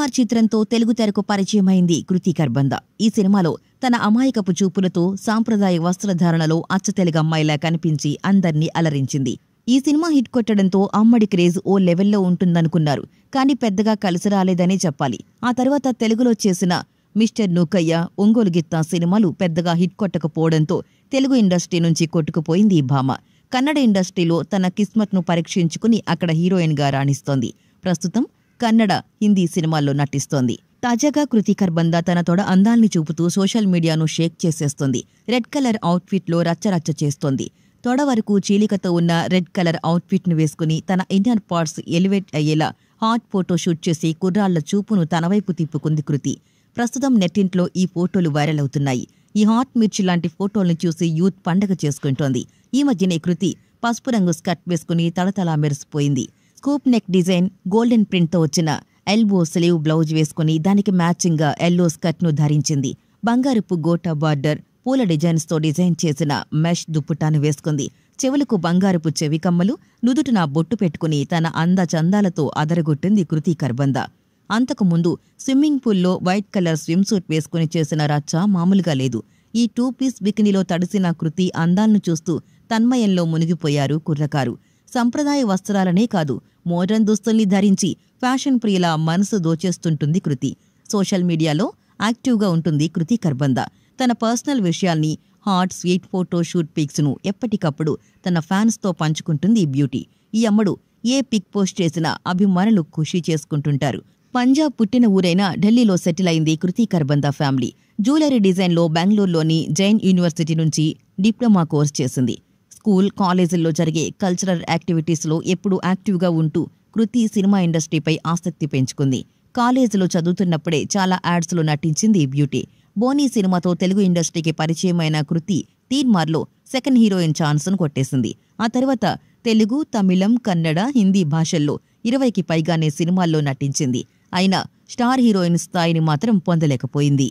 తీన్మార్ చిత్రంతో తెలుగు తెరకు పరిచయమైంది కృతి కర్బంద ఈ సినిమాలో తన అమాయకపు చూపులతో సాంప్రదాయ వస్త్రధారణలో అచ్చతెలుగు అమ్మాయిలా కనిపించి అందర్నీ అలరించింది ఈ సినిమా హిట్ కొట్టడంతో అమ్మడి క్రేజ్ ఓ లెవెల్లో ఉంటుందనుకున్నారు కానీ పెద్దగా కలిసి రాలేదనే చెప్పాలి ఆ తర్వాత తెలుగులో చేసిన మిస్టర్ నూకయ్య ఒంగోలు గిత్త సినిమాలు పెద్దగా హిట్ కొట్టకపోవడంతో తెలుగు ఇండస్ట్రీ నుంచి కొట్టుకుపోయింది ఈ భామ కన్నడ ఇండస్ట్రీలో తన కిస్మత్ను పరీక్షించుకుని అక్కడ హీరోయిన్గా రాణిస్తోంది ప్రస్తుతం కన్నడ హిందీ సినిమాల్లో నటిస్తోంది తాజాగా కృతి కర్బంద తన తొడ అందాల్ని చూపుతూ సోషల్ మీడియాను షేక్ చేసేస్తోంది రెడ్ కలర్ అవుట్ఫిట్లో రచ్చరచ్చ చేస్తోంది తొడ వరకు చీలికతో ఉన్న రెడ్ కలర్ అవుట్ఫిట్ను వేసుకుని తన ఇన్నర్ పార్ట్స్ ఎలివేట్ అయ్యేలా హాట్ ఫోటో షూట్ చేసి కుర్రాళ్ల చూపును తన వైపు తిప్పుకుంది కృతి ప్రస్తుతం నెట్టింట్లో ఈ ఫోటోలు వైరల్ అవుతున్నాయి ఈ హాట్ మిర్చి లాంటి ఫోటోల్ని చూసి యూత్ పండగ చేసుకుంటోంది ఈ మధ్యనే కృతి పసుపు రంగు స్కర్ట్ వేసుకుని తళతళా మెరిసిపోయింది స్కూప్ నెక్ డిజైన్ గోల్డెన్ ప్రింట్తో వచ్చిన ఎల్బో స్లీవ్ బ్లౌజ్ వేసుకుని దానికి మ్యాచింగ్గా ఎల్లో స్కర్ట్ను ధరించింది బంగారపు గోటా బార్డర్ పూల డిజైన్స్తో డిజైన్ చేసిన మెష్ దుప్పుటాను వేసుకుంది చెవులకు బంగారపు చెవి కమ్మలు నుదుటిన బొట్టు పెట్టుకుని తన అంద చందాలతో అదరగొట్టింది కృతి కర్బంద అంతకుముందు స్విమ్మింగ్ పూల్లో వైట్ కలర్ స్విమ్ సూట్ వేసుకుని చేసిన రచ్చ మామూలుగా లేదు ఈ టూ పీస్ బికినీలో తడిసిన కృతి అందాలను చూస్తూ తన్మయంలో మునిగిపోయారు కుర్రకారు సంప్రదాయ వస్త్రాలనే కాదు మోడర్న్ దుస్తుల్ని ధరించి ఫ్యాషన్ ప్రియుల మనసు దోచేస్తుంటుంది కృతి సోషల్ మీడియాలో యాక్టివ్గా ఉంటుంది కృతి కర్బంద తన పర్సనల్ విషయాల్ని hot sweet photo shoot pics ను ఎప్పటికప్పుడు తన ఫ్యాన్స్ తో పంచుకుంటుంది ఈ బ్యూటీ ఈ అమ్మడు ఏ పిక్ పోస్ట్ చేసినా అభిమానులు ఖుషి చేసుకుంటుంటారు పంజాబ్ పుట్టిన ఊరైన ఢిల్లీలో సెటిల్ అయింది కృతి కర్బంద ఫ్యామిలీ జ్యువెలరీ డిజైన్లో బెంగళూరులోని జైన్ యూనివర్సిటీ నుంచి డిప్లొమా కోర్స్ చేసింది స్కూల్ కాలేజీల్లో జరిగే కల్చరల్ యాక్టివిటీస్లో ఎప్పుడూ యాక్టివ్గా ఉంటూ కృతి సినిమా ఇండస్ట్రీపై ఆసక్తి పెంచుకుంది కాలేజీలో చదువుతున్నప్పుడే చాలా యాడ్స్లో నటించింది ఈ బ్యూటీ బోనీ సినిమాతో తెలుగు ఇండస్ట్రీకి పరిచయమైన కృతి తీన్మార్లో సెకండ్ హీరోయిన్ ఛాన్స్ను కొట్టేసింది ఆ తర్వాత తెలుగు తమిళం కన్నడ హిందీ భాషల్లో ఇరవైకి పైగానే సినిమాల్లో నటించింది అయినా స్టార్ హీరోయిన్ స్థాయిని మాత్రం పొందలేకపోయింది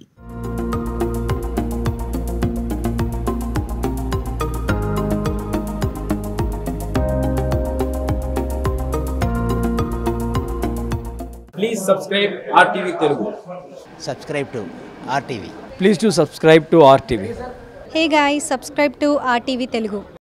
Please subscribe RTV Telugu. subscribe to RTV. Please do subscribe to RTV. Hey guys, subscribe to RTV Telugu.